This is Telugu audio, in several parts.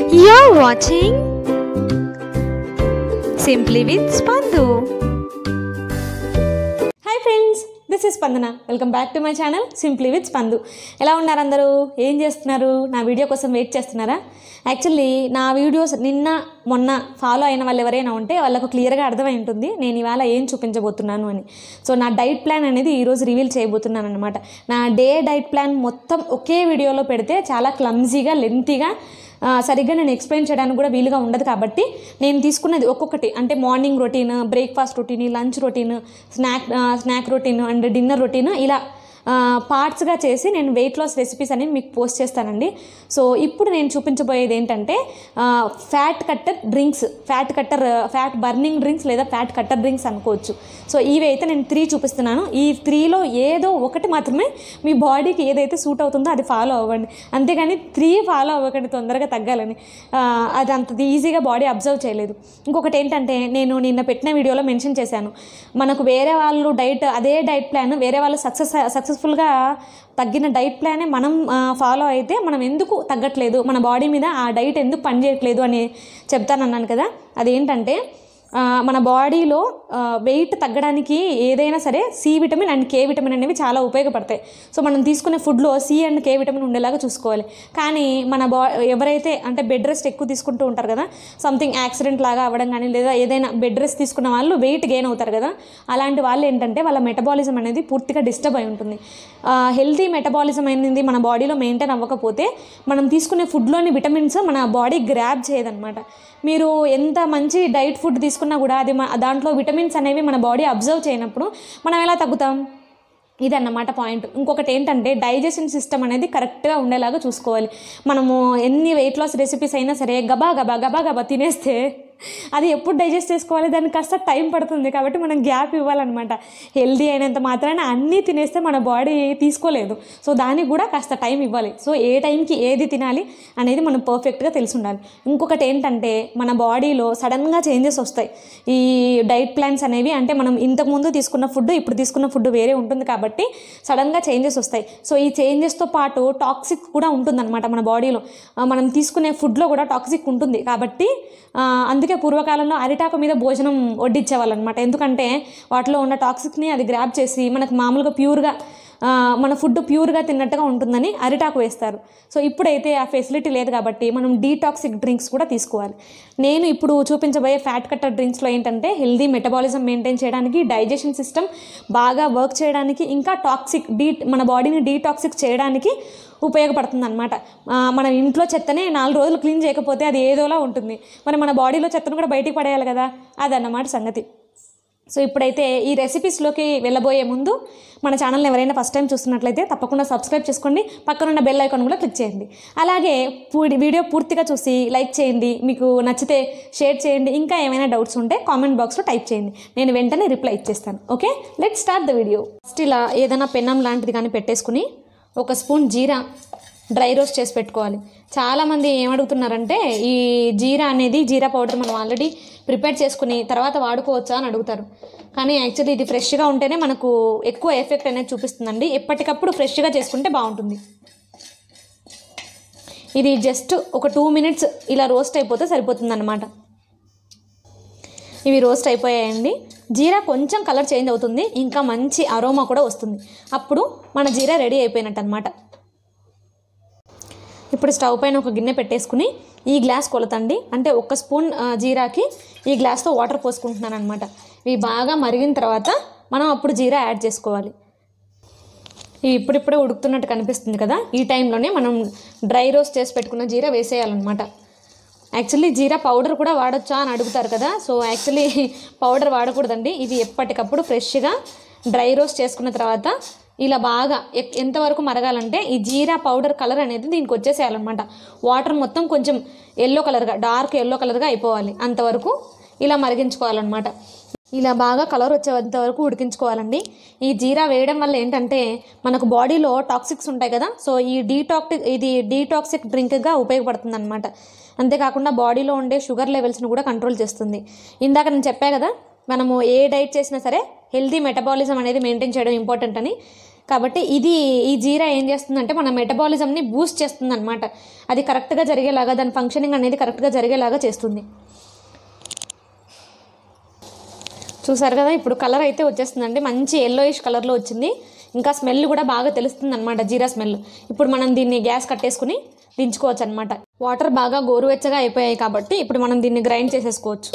You're watching Simply with Spandu. Hi friends this is Spandana welcome back to my channel simply with Spandu ఎలా ఉన్నారు అందరూ ఏం చేస్తున్నారు నా వీడియో కోసం వెయిట్ చేస్తున్నారా యాక్చువల్లీ నా వీడియోస్ నిన్న మొన్న ఫాలో అయిన వాళ్ళు ఎవరైనా ఉంటే వాళ్ళకు క్లియర్గా అర్థమై ఉంటుంది నేను ఇవాళ ఏం చూపించబోతున్నాను అని సో నా డైట్ ప్లాన్ అనేది ఈరోజు రివీల్ చేయబోతున్నాను అనమాట నా డే డైట్ ప్లాన్ మొత్తం ఒకే వీడియోలో పెడితే చాలా క్లమ్జీగా లెంతీగా ఆ, సరిగ్గా నేను ఎక్స్ప్లెయిన్ చేయడానికి కూడా వీలుగా ఉండదు కాబట్టి నేను తీసుకున్నది ఒక్కొక్కటి అంటే morning routine breakfast routine lunch routine snack snack routine and dinner routine ఇలా పార్ట్స్గా చేసి నేను వెయిట్ లాస్ రెసిపీస్ అనేవి మీకు పోస్ట్ చేస్తానండి సో ఇప్పుడు నేను చూపించబోయేది ఏంటంటే fat cutter drinks fat cutter fat burning drinks లేదా ఫ్యాట్ కట్టర్ డ్రింక్స్ అనుకోవచ్చు సో ఇవి అయితే నేను త్రీ చూపిస్తున్నాను ఈ త్రీలో ఏదో ఒకటి మాత్రమే మీ బాడీకి ఏదైతే సూట్ అవుతుందో అది ఫాలో అవ్వండి అంతేగాని త్రీ ఫాలో అవ్వకండి తొందరగా తగ్గాలని ఆ, అది అంత ఈజీగా బాడీ అబ్జర్వ్ చేయలేదు ఇంకొకటి ఏంటంటే నేను నిన్న పెట్టిన వీడియోలో మెన్షన్ చేశాను మనకు వేరే వాళ్ళు డైట్ అదే డైట్ ప్లాన్ వేరే వాళ్ళు సక్సెస్ సక్సెస్ఫుల్గా తగ్గిన డైట్ ప్లానే మనం ఫాలో అయితే మనం ఎందుకు తగ్గట్లేదు మన బాడీ మీద ఆ డైట్ ఎందుకు పనిచేయట్లేదు అని చెప్తానన్నాను కదా అదేంటంటే ఆ, మన బాడీలో వెయిట్ తగ్గడానికి ఏదైనా సరే C vitamin and K vitamin అనేవి చాలా ఉపయోగపడతాయి సో మనం తీసుకునే ఫుడ్లో సి అండ్ కే విటమిన్ ఉండేలాగా చూసుకోవాలి కానీ మన బా ఎవరైతే అంటే బెడ్ రెస్ట్ ఎక్కువ తీసుకుంటూ ఉంటారు కదా సంథింగ్ యాక్సిడెంట్ లాగా అవ్వడం కానీ లేదా ఏదైనా బెడ్ రెస్ట్ తీసుకున్న వాళ్ళు వెయిట్ గెయిన్ అవుతారు కదా అలాంటి వాళ్ళు ఏంటంటే వాళ్ళ మెటబాలిజం అనేది పూర్తిగా డిస్టర్బ్ అయి ఉంటుంది హెల్తీ మెటబాలిజం అనేది మన బాడీలో మెయింటైన్ అవ్వకపోతే మనం తీసుకునే ఫుడ్లోని విటమిన్స్ మన బాడీ గ్రాప్ చేయదన్నమాట మీరు ఎంత మంచి డైట్ ఫుడ్ తీసుకున్నా కూడా అది మ- దాంట్లో విటమిన్స్ అనేవి మన బాడీ అబ్జర్వ్ చేయనప్పుడు మనం ఎలా తగ్గుతాం ఇదన్నమాట పాయింట్ ఇంకొకటి ఏంటంటే డైజెషన్ సిస్టమ్ అనేది కరెక్ట్గా ఉండేలాగా చూసుకోవాలి మనము ఎన్ని వెయిట్ లాస్ రెసిపీస్ అయినా సరే గబా గబా గబా గబా తినేస్తే అది ఎప్పుడు డైజెస్ట్ చేసుకోవాలి దానికి కాస్త టైం పడుతుంది కాబట్టి మనం గ్యాప్ ఇవ్వాలన్నమాట హెల్దీ అయినంత మాత్రాన అన్నీ తినేస్తే మన బాడీ తీసుకోలేదు సో దానికి కూడా కాస్త టైం ఇవ్వాలి సో ఏ టైంకి ఏది తినాలి అనేది మనం పర్ఫెక్ట్గా తెలిసి ఉండాలి ఇంకొకటి ఏంటంటే మన బాడీలో సడన్గా చేంజెస్ వస్తాయి ఈ డైట్ ప్లాన్స్ అనేవి అంటే మనం ఇంతకుముందు తీసుకున్న ఫుడ్ ఇప్పుడు తీసుకున్న ఫుడ్ వేరే ఉంటుంది కాబట్టి సడన్గా చేంజెస్ వస్తాయి సో ఈ చేంజెస్తో పాటు టాక్సిక్ కూడా ఉంటుందన్నమాట మన బాడీలో ఆ, మనం తీసుకునే ఫుడ్లో కూడా టాక్సిక్ ఉంటుంది కాబట్టి ఆ, అందుకే పూర్వకాలంలో అరిటాకు మీద భోజనం వడ్డించేవాళ్ళు అనమాట ఎందుకంటే వాటిలో ఉన్న టాక్సిక్ని అది గ్రాప్ చేసి మనకు మామూలుగా ప్యూర్గా ఆ, మన ఫుడ్ ప్యూర్గా తిన్నట్టుగా ఉంటుందని అరిటాకు వేస్తారు సో ఇప్పుడైతే ఆ ఫెసిలిటీ లేదు కాబట్టి మనం డీటాక్సిక్ డ్రింక్స్ కూడా తీసుకోవాలి నేను ఇప్పుడు చూపించబోయే ఫ్యాట్ కట్టర్ డ్రింక్స్లో ఏంటంటే హెల్దీ మెటబాలిజం మెయింటైన్ చేయడానికి డైజెషన్ సిస్టమ్ బాగా వర్క్ చేయడానికి ఇంకా టాక్సిక్ డీ మన బాడీని డీటాక్సిక్ చేయడానికి ఉపయోగపడుతుంది అనమాట మనం ఇంట్లో చెత్తనే నాలుగు రోజులు క్లీన్ చేయకపోతే అది ఏదోలా ఉంటుంది మరి మన బాడీలో చెత్తను కూడా బయటికి పడేయాలి కదా అదన్నమాట సంగతి సో ఇప్పుడైతే ఈ రెసిపీస్లోకి వెళ్ళబోయే ముందు మన ఛానల్ని ఎవరైనా ఫస్ట్ టైం చూస్తున్నట్లయితే తప్పకుండా సబ్స్క్రైబ్ చేసుకోండి పక్కనున్న బెల్ ఐకాన్ కూడా క్లిక్ చేయండి అలాగే పూడి వీడియో పూర్తిగా చూసి లైక్ చేయండి మీకు నచ్చితే షేర్ చేయండి ఇంకా ఏమైనా డౌట్స్ ఉంటే కామెంట్ బాక్స్లో టైప్ చేయండి నేను వెంటనే రిప్లై ఇచ్చేస్తాను okay let start the video first ఇలా ఏదైనా పెన్నం లాంటిది కానీ పెట్టేసుకుని ఒక స్పూన్ జీరా డ్రై రోస్ట్ చేసి పెట్టుకోవాలి చాలామంది ఏమడుగుతున్నారంటే ఈ జీరా అనేది జీరా పౌడర్ మనం ఆల్రెడీ ప్రిపేర్ చేసుకుని తర్వాత వాడుకోవచ్చా అని అడుగుతారు కానీ యాక్చువల్లీ ఇది ఫ్రెష్గా ఉంటేనే మనకు ఎక్కువ ఎఫెక్ట్ అనేది చూపిస్తుందండి ఎప్పటికప్పుడు ఫ్రెష్గా చేసుకుంటే బాగుంటుంది ఇది జస్ట్ ఒక టూ మినిట్స్ ఇలా రోస్ట్ అయిపోతే సరిపోతుంది అనమాట ఇవి రోస్ట్ అయిపోయాయండి జీరా కొంచెం కలర్ చేంజ్ అవుతుంది ఇంకా మంచి అరోమా కూడా వస్తుంది అప్పుడు మన జీరా రెడీ అయిపోయినట్టు అనమాట ఇప్పుడు స్టవ్ పైన ఒక గిన్నె పెట్టేసుకుని ఈ గ్లాస్ కొలతండి అంటే ఒక స్పూన్ ఆ, జీరాకి ఈ గ్లాస్తో వాటర్ పోసుకుంటున్నాను అనమాట ఇవి బాగా మరిగిన తర్వాత మనం అప్పుడు జీరా యాడ్ చేసుకోవాలి ఇవి ఇప్పుడిప్పుడే ఉడుకుతున్నట్టు కనిపిస్తుంది కదా ఈ టైంలోనే మనం డ్రై రోస్ట్ చేసి పెట్టుకున్న జీరా వేసేయాలన్నమాట యాక్చువల్లీ జీరా పౌడర్ కూడా వాడొచ్చా అని అడుగుతారు కదా సో యాక్చువల్లీ పౌడర్ వాడకూడదండి ఇది ఎప్పటికప్పుడు ఫ్రెష్గా డ్రై రోస్ట్ చేసుకున్న తర్వాత ఇలా బాగా ఎ- ఎంతవరకు మరగాలంటే ఈ జీరా పౌడర్ కలర్ అనేది దీనికి వచ్చేసేయాలన్నమాట వాటర్ మొత్తం కొంచెం ఎల్లో కలర్గా డార్క్ ఎల్లో కలర్గా అయిపోవాలి అంతవరకు ఇలా మరిగించుకోవాలన్నమాట ఇలా బాగా కలర్ వచ్చేంత వరకు ఉడికించుకోవాలండి ఈ జీరా వేయడం వల్ల ఏంటంటే మనకు బాడీలో టాక్సిక్స్ ఉంటాయి కదా సో ఈ డీటాక్టిక్ ఇది డీటాక్సిక్ డ్రింక్గా ఉపయోగపడుతుంది అనమాట అంతేకాకుండా బాడీలో ఉండే షుగర్ లెవెల్స్ని కూడా కంట్రోల్ చేస్తుంది ఇందాక నేను చెప్పా కదా మనము ఏ డైట్ చేసినా సరే హెల్దీ మెటబాలిజం అనేది మెయింటైన్ చేయడం ఇంపార్టెంట్ అని కాబట్టి ఇది ఈ జీరా ఏం చేస్తుందంటే మన మెటబాలిజంని బూస్ట్ చేస్తుంది అనమాట అది కరెక్ట్గా జరిగేలాగా దాని ఫంక్షనింగ్ అనేది కరెక్ట్గా జరిగేలాగా చేస్తుంది చూసారు కదా ఇప్పుడు కలర్ అయితే వచ్చేస్తుందండి మంచి ఎల్లోయిష్ కలర్లో వచ్చింది ఇంకా స్మెల్ కూడా బాగా తెలుస్తుంది అనమాట జీరా స్మెల్ ఇప్పుడు మనం దీన్ని గ్యాస్ కట్టేసుకుని దించుకోవచ్చు అనమాట వాటర్ బాగా గోరువెచ్చగా అయిపోయాయి కాబట్టి ఇప్పుడు మనం దీన్ని గ్రైండ్ చేసేసుకోవచ్చు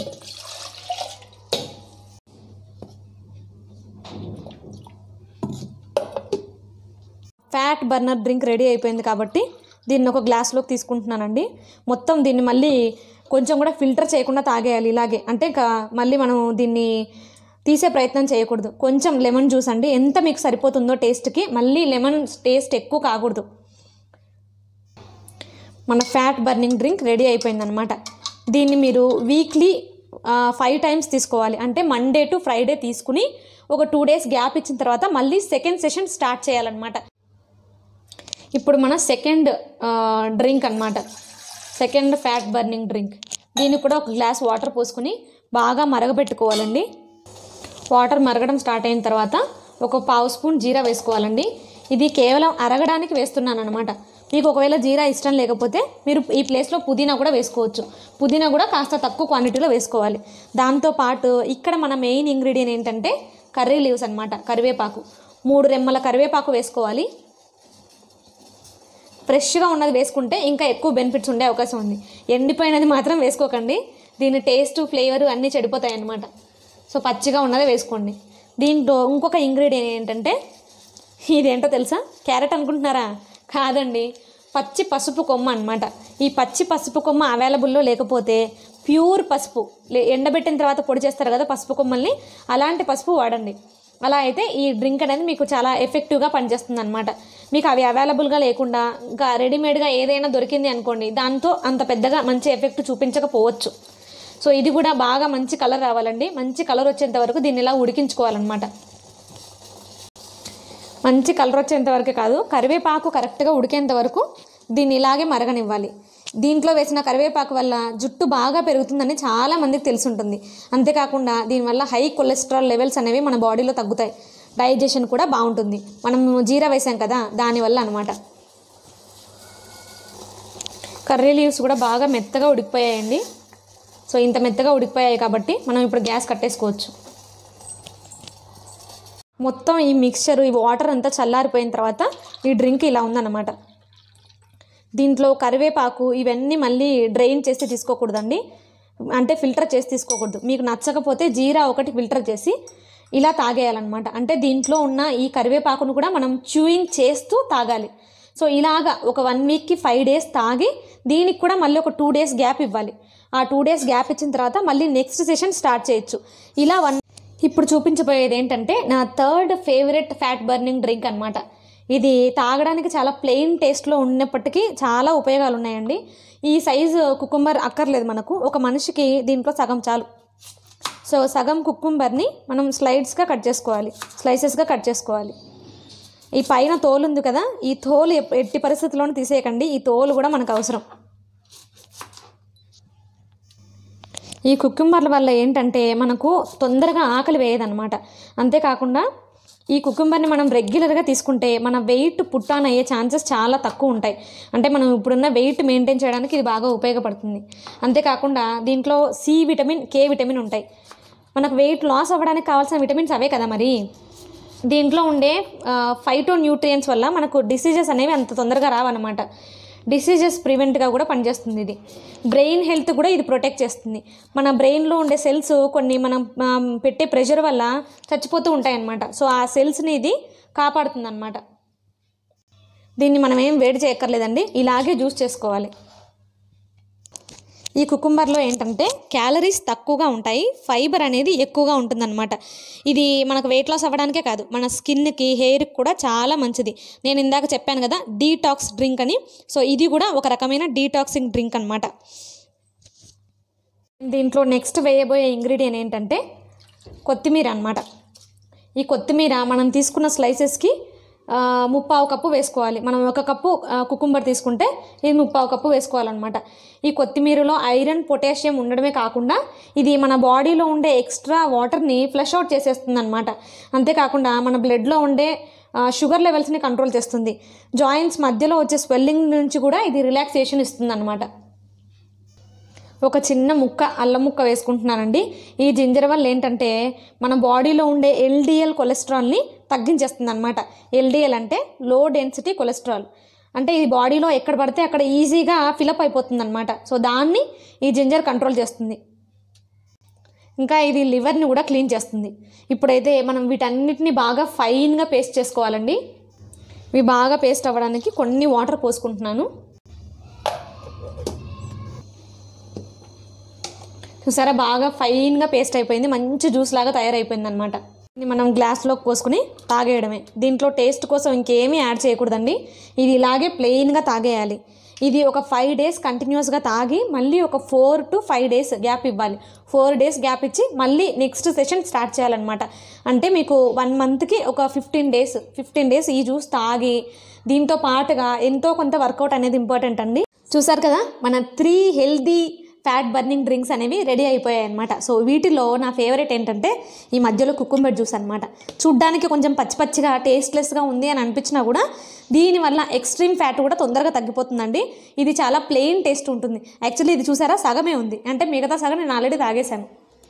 ఫ్యాట్ బర్నర్ డ్రింక్ రెడీ అయిపోయింది కాబట్టి దీన్ని ఒక గ్లాస్లోకి తీసుకుంటున్నానండి మొత్తం దీన్ని మళ్ళీ కొంచెం కూడా ఫిల్టర్ చేయకుండా తాగేయాలి ఇలాగే అంటే ఇంకా మళ్ళీ మనం దీన్ని తీసే ప్రయత్నం చేయకూడదు కొంచెం లెమన్ జ్యూస్ అండి ఎంత మీకు సరిపోతుందో టేస్ట్కి మళ్ళీ లెమన్ టేస్ట్ ఎక్కువ కాకూడదు మన ఫ్యాట్ బర్నింగ్ డ్రింక్ రెడీ అయిపోయిందనమాట దీన్ని మీరు వీక్లీ ఫైవ్ టైమ్స్ తీసుకోవాలి అంటే మండే టు ఫ్రైడే తీసుకుని ఒక టూ డేస్ గ్యాప్ ఇచ్చిన తర్వాత మళ్ళీ సెకండ్ సెషన్ స్టార్ట్ చేయాలన్నమాట ఇప్పుడు మన సెకండ్ డ్రింక్ అన్నమాట సెకండ్ ఫ్యాట్ బర్నింగ్ డ్రింక్ దీనికి కూడా ఒక గ్లాస్ వాటర్ పోసుకుని బాగా మరగబెట్టుకోవాలండి వాటర్ మరగడం స్టార్ట్ అయిన తర్వాత ఒక పావు స్పూన్ జీరా వేసుకోవాలండి ఇది కేవలం అరగడానికి వేస్తున్నాను అనమాట మీకు ఒకవేళ జీరా ఇష్టం లేకపోతే మీరు ఈ ప్లేస్లో పుదీనా కూడా వేసుకోవచ్చు పుదీనా కూడా కాస్త తక్కువ క్వాంటిటీలో వేసుకోవాలి దాంతోపాటు ఇక్కడ మన మెయిన్ ఇంగ్రీడియంట్ ఏంటంటే కర్రీ లీవ్స్ అనమాట కరివేపాకు మూడు రెమ్మల కరివేపాకు వేసుకోవాలి ఫ్రెష్గా ఉన్నది వేసుకుంటే ఇంకా ఎక్కువ బెనిఫిట్స్ ఉండే అవకాశం ఉంది ఎండిపోయినది మాత్రం వేసుకోకండి దీని టేస్ట్ ఫ్లేవర్ అన్నీ చెడిపోతాయి అన్నమాట సో పచ్చిగా ఉన్నదే వేసుకోండి దీంట్లో ఇంకొక ఇంగ్రీడియంట్ ఏంటంటే ఇదేంటో తెలుసా క్యారెట్ అనుకుంటున్నారా కాదండి పచ్చి పసుపు కొమ్మ అనమాట ఈ పచ్చి పసుపు కొమ్మ అవైలబుల్లో లేకపోతే ప్యూర్ పసుపు లే- ఎండబెట్టిన తర్వాత పొడి చేస్తారు కదా పసుపు కొమ్మల్ని అలాంటి పసుపు వాడండి అలా అయితే ఈ డ్రింక్ అనేది మీకు చాలా ఎఫెక్టివ్గా పనిచేస్తుంది అనమాట మీకు అవి అవైలబుల్గా లేకుండా ఇంకా రెడీమేడ్గా ఏదైనా దొరికింది అనుకోండి దాంతో అంత పెద్దగా మంచి ఎఫెక్ట్ చూపించకపోవచ్చు సో ఇది కూడా బాగా మంచి కలర్ రావాలండి మంచి కలర్ వచ్చేంత వరకు దీన్ని ఇలా ఉడికించుకోవాలన్నమాట మంచి కలర్ వచ్చేంత వరకే కాదు కరివేపాకు కరెక్ట్గా ఉడికేంత వరకు దీన్ని ఇలాగే మరగనివ్వాలి దీంట్లో వేసిన కరివేపాకు వల్ల జుట్టు బాగా పెరుగుతుందని చాలా మందికి తెలిసి ఉంటుంది అంతేకాకుండా దీనివల్ల హై కొలెస్ట్రాల్ లెవెల్స్ అనేవి మన బాడీలో తగ్గుతాయి డైజెషన్ కూడా బాగుంటుంది మనం జీరా వేసాం కదా దానివల్ల అనమాట కర్రీ లీవ్స్ కూడా బాగా మెత్తగా ఉడికిపోయాయండి సో ఇంత మెత్తగా ఉడికిపోయాయి కాబట్టి మనం ఇప్పుడు గ్యాస్ కట్టేసుకోవచ్చు మొత్తం ఈ మిక్స్చర్ ఈ వాటర్ అంతా చల్లారిపోయిన తర్వాత ఈ డ్రింక్ ఇలా ఉందన్నమాట దీంట్లో కరివేపాకు ఇవన్నీ మళ్ళీ డ్రైన్ చేసి తీసుకోకూడదండి అంటే ఫిల్టర్ చేసి తీసుకోకూడదు మీకు నచ్చకపోతే జీరా ఒకటి ఫిల్టర్ చేసి ఇలా తాగేయాలన్నమాట అంటే దీంట్లో ఉన్న ఈ కరివేపాకును కూడా మనం చూయింగ్ చేస్తూ తాగాలి సో ఇలాగా ఒక వన్ వీక్కి ఫైవ్ డేస్ తాగి దీనికి కూడా మళ్ళీ ఒక టూ డేస్ గ్యాప్ ఇవ్వాలి ఆ టూ డేస్ గ్యాప్ ఇచ్చిన తర్వాత మళ్ళీ నెక్స్ట్ సెషన్ స్టార్ట్ చేయొచ్చు ఇలా వన్ ఇప్పుడు చూపించబోయేది ఏంటంటే నా third favourite fat burning drink అనమాట ఇది తాగడానికి చాలా ప్లెయిన్ టేస్ట్లో ఉన్నప్పటికీ చాలా ఉపయోగాలు ఉన్నాయండి ఈ సైజు కుకుంబర్ అక్కర్లేదు మనకు ఒక మనిషికి దీంట్లో సగం చాలు సో సగం కుకుంబర్ని మనం స్లైడ్స్గా కట్ చేసుకోవాలి స్లైసెస్గా కట్ చేసుకోవాలి ఈ పైన తోలు ఉంది కదా ఈ తోలు ఎప్- ఎట్టి పరిస్థితుల్లోనూ తీసేయకండి ఈ తోలు కూడా మనకు అవసరం ఈ కుకుంబర్ల వల్ల ఏంటంటే మనకు తొందరగా ఆకలి వేయదన్నమాట అంతేకాకుండా ఈ కుకుంబర్ని మనం రెగ్యులర్గా తీసుకుంటే మన వెయిట్ పుట్టాన్ అయ్యే ఛాన్సెస్ చాలా తక్కువ ఉంటాయి అంటే మనం ఇప్పుడున్న వెయిట్ మెయింటైన్ చేయడానికి ఇది బాగా ఉపయోగపడుతుంది అంతేకాకుండా దీంట్లో సి విటమిన్ కే విటమిన్ ఉంటాయి మనకు వెయిట్ లాస్ అవ్వడానికి కావాల్సిన విటమిన్స్ అవే కదా మరి దీంట్లో ఉండే ఫైటో న్యూట్రియంట్స్ వల్ల మనకు డిసీజెస్ అనేవి అంత తొందరగా రావన్నమాట డిసీజెస్ ప్రివెంట్గా కూడా పనిచేస్తుంది ఇది బ్రెయిన్ హెల్త్ కూడా ఇది ప్రొటెక్ట్ చేస్తుంది మన బ్రెయిన్లో ఉండే సెల్స్ కొన్ని మనం ఆ, పెట్టే ప్రెషర్ వల్ల చచ్చిపోతూ ఉంటాయి అన్నమాట సో ఆ సెల్స్ని ఇది కాపాడుతుంది అనమాట దీన్ని మనం ఏం వేడి చేయక్కర్లేదండి ఇలాగే జ్యూస్ చేసుకోవాలి ఈ కుకుంబర్లో ఏంటంటే క్యాలరీస్ తక్కువగా ఉంటాయి ఫైబర్ అనేది ఎక్కువగా ఉంటుందన్నమాట ఇది మనకు వెయిట్ లాస్ అవ్వడానికే కాదు మన స్కిన్కి హెయిర్కి కూడా చాలా మంచిది నేను ఇందాక చెప్పాను కదా డీటాక్స్ డ్రింక్ అని సో ఇది కూడా ఒక రకమైన డీటాక్సింగ్ డ్రింక్ అనమాట దీంట్లో నెక్స్ట్ వేయబోయే ఇంగ్రీడియంట్ ఏంటంటే కొత్తిమీర అన్నమాట ఈ కొత్తిమీర మనం తీసుకున్న స్లైసెస్కి ఆ, ముప్పావు కప్పు వేసుకోవాలి మనం ఒక కప్పు ఆ, కుకుంబర్ తీసుకుంటే ఇది ముప్పావు కప్పు వేసుకోవాలన్నమాట ఈ కొత్తిమీరలో ఐరన్ పొటాషియం ఉండడమే కాకుండా ఇది మన బాడీలో ఉండే ఎక్స్ట్రా వాటర్ని ఫ్లష్ అవుట్ చేసేస్తుంది అనమాట అంతేకాకుండా మన బ్లడ్లో ఉండే షుగర్ లెవెల్స్ని కంట్రోల్ చేస్తుంది జాయింట్స్ మధ్యలో వచ్చే స్వెల్లింగ్ నుంచి కూడా ఇది రిలాక్సేషన్ ఇస్తుంది అనమాట ఒక చిన్న ముక్క అల్లం ముక్క వేసుకుంటున్నానండి ఈ జింజర్ వల్ల ఏంటంటే మన బాడీలో ఉండే ఎల్డిఎల్ కొలెస్ట్రాల్ని తగ్గించేస్తుంది అనమాట ఎల్డిఎల్ అంటే లో డెన్సిటీ కొలెస్ట్రాల్ అంటే ఇది బాడీలో ఎక్కడ పడితే అక్కడ ఈజీగా ఫిలప్ అయిపోతుంది అనమాట సో దాన్ని ఈ జింజర్ కంట్రోల్ చేస్తుంది ఇంకా ఇది లివర్ని కూడా క్లీన్ చేస్తుంది ఇప్పుడైతే మనం వీటన్నిటిని బాగా ఫైన్గా పేస్ట్ చేసుకోవాలండి ఇవి బాగా పేస్ట్ అవ్వడానికి కొన్ని వాటర్ పోసుకుంటున్నాను చూసారా బాగా ఫైన్గా పేస్ట్ అయిపోయింది మంచి జ్యూస్ లాగా తయారైపోయింది అనమాట ఇది మనం గ్లాస్లోకి పోసుకుని తాగేయడమే దీంట్లో టేస్ట్ కోసం ఇంకేమీ యాడ్ చేయకూడదండి ఇది ఇలాగే ప్లెయిన్గా తాగేయాలి ఇది ఒక ఫైవ్ డేస్ కంటిన్యూస్గా తాగి మళ్ళీ ఒక four to five days gap ఇవ్వాలి ఫోర్ డేస్ గ్యాప్ ఇచ్చి మళ్ళీ నెక్స్ట్ సెషన్ స్టార్ట్ చేయాలన్నమాట అంటే మీకు వన్ మంత్కి ఒక ఫిఫ్టీన్ డేస్ ఫిఫ్టీన్ డేస్ ఈ జ్యూస్ తాగి దీంతో పాటుగా ఎంతో కొంత వర్కౌట్ అనేది ఇంపార్టెంట్ అండి చూసారు కదా మన three healthy fat burning drinks అనేవి రెడీ అయిపోయాయి అనమాట సో వీటిలో నా ఫేవరెట్ ఏంటంటే ఈ మధ్యలో కుకుంబర్ జ్యూస్ అనమాట చూడ్డానికి కొంచెం పచ్చి పచ్చిగా టేస్ట్లెస్గా ఉంది అని అనిపించినా కూడా దీనివల్ల ఎక్స్ట్రీమ్ ఫ్యాట్ కూడా తొందరగా తగ్గిపోతుందండి ఇది చాలా ప్లెయిన్ టేస్ట్ ఉంటుంది యాక్చువల్లీ ఇది చూసారా సగమే ఉంది అంటే మిగతా సగం నేను ఆల్రెడీ తాగేశాను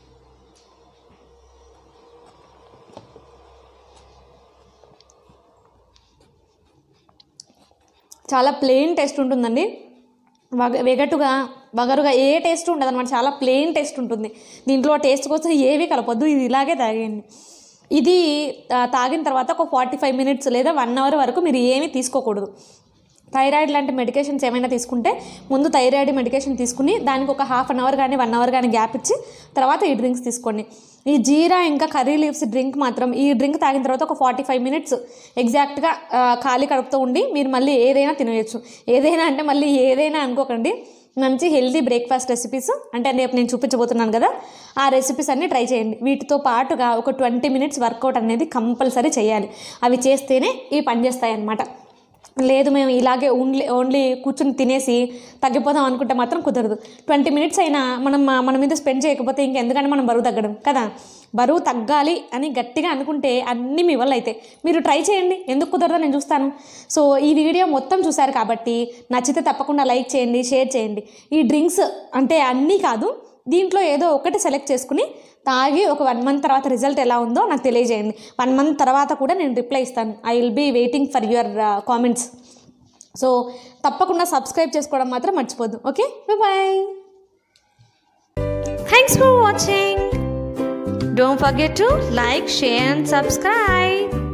చాలా ప్లెయిన్ టేస్ట్ ఉంటుందండి వగ వెగటుగా వగరుగా ఏ టేస్ట్ ఉండదు అనమాట చాలా ప్లెయిన్ టేస్ట్ ఉంటుంది దీంట్లో టేస్ట్ కోసం ఏవి కలపొద్దు ఇది ఇలాగే తాగేయండి ఇది ఆ, తాగిన తర్వాత ఒక ఫార్టీ ఫైవ్ మినిట్స్ లేదా వన్ అవర్ వరకు మీరు ఏమీ తీసుకోకూడదు థైరాయిడ్ లాంటి మెడికేషన్స్ ఏమైనా తీసుకుంటే ముందు థైరాయిడ్ మెడికేషన్ తీసుకుని దానికి ఒక హాఫ్ అన్ అవర్ కానీ వన్ అవర్ కానీ గ్యాప్ ఇచ్చి తర్వాత ఈ డ్రింక్స్ తీసుకోండి ఈ జీరా ఇంకా కర్రీ లీవ్స్ డ్రింక్ మాత్రం ఈ డ్రింక్ తాగిన తర్వాత ఒక ఫార్టీ ఫైవ్ మినిట్స్ ఎగ్జాక్ట్గా ఆ, ఖాళీ కడుపుతో ఉండి మీరు మళ్ళీ ఏదైనా తినేయచ్చు ఏదైనా అంటే మళ్ళీ ఏదైనా అనుకోకండి మంచి హెల్దీ బ్రేక్ఫాస్ట్ రెసిపీస్ అంటే రేపు నేను చూపించబోతున్నాను కదా ఆ రెసిపీస్ అన్నీ ట్రై చేయండి వీటితో పాటుగా ఒక ట్వంటీ మినిట్స్ వర్కౌట్ అనేది కంపల్సరీ చేయాలి అవి చేస్తేనే ఇవి పనిచేస్తాయి అన్నమాట లేదు మేము ఇలాగే ఓన్లీ ఓన్లీ కూర్చుని తినేసి తగ్గిపోదాం అనుకుంటే మాత్రం కుదరదు ట్వంటీ మినిట్స్ అయినా మనం మా- మన మీద స్పెండ్ చేయకపోతే ఇంకెందుకంటే మనం బరువు తగ్గడం కదా బరువు తగ్గాలి అని గట్టిగా అనుకుంటే అన్నీ మీ వల్ల అయితే మీరు ట్రై చేయండి ఎందుకు కుదరదో నేను చూస్తాను సో ఈ వీడియో మొత్తం చూశారు కాబట్టి నచ్చితే తప్పకుండా లైక్ చేయండి షేర్ చేయండి ఈ డ్రింక్స్ అంటే అన్నీ కాదు దీంట్లో ఏదో ఒకటి సెలెక్ట్ చేసుకుని తాగి ఒక వన్ మంత్ తర్వాత రిజల్ట్ ఎలా ఉందో నాకు తెలియజేయండి వన్ మంత్ తర్వాత కూడా నేను రిప్లై ఇస్తాను I will be waiting for your comments so తప్పకుండా సబ్స్క్రైబ్ చేసుకోవడం మాత్రం మర్చిపోద్దు okay bye Thanks for watching. Don't forget to like, share, and subscribe.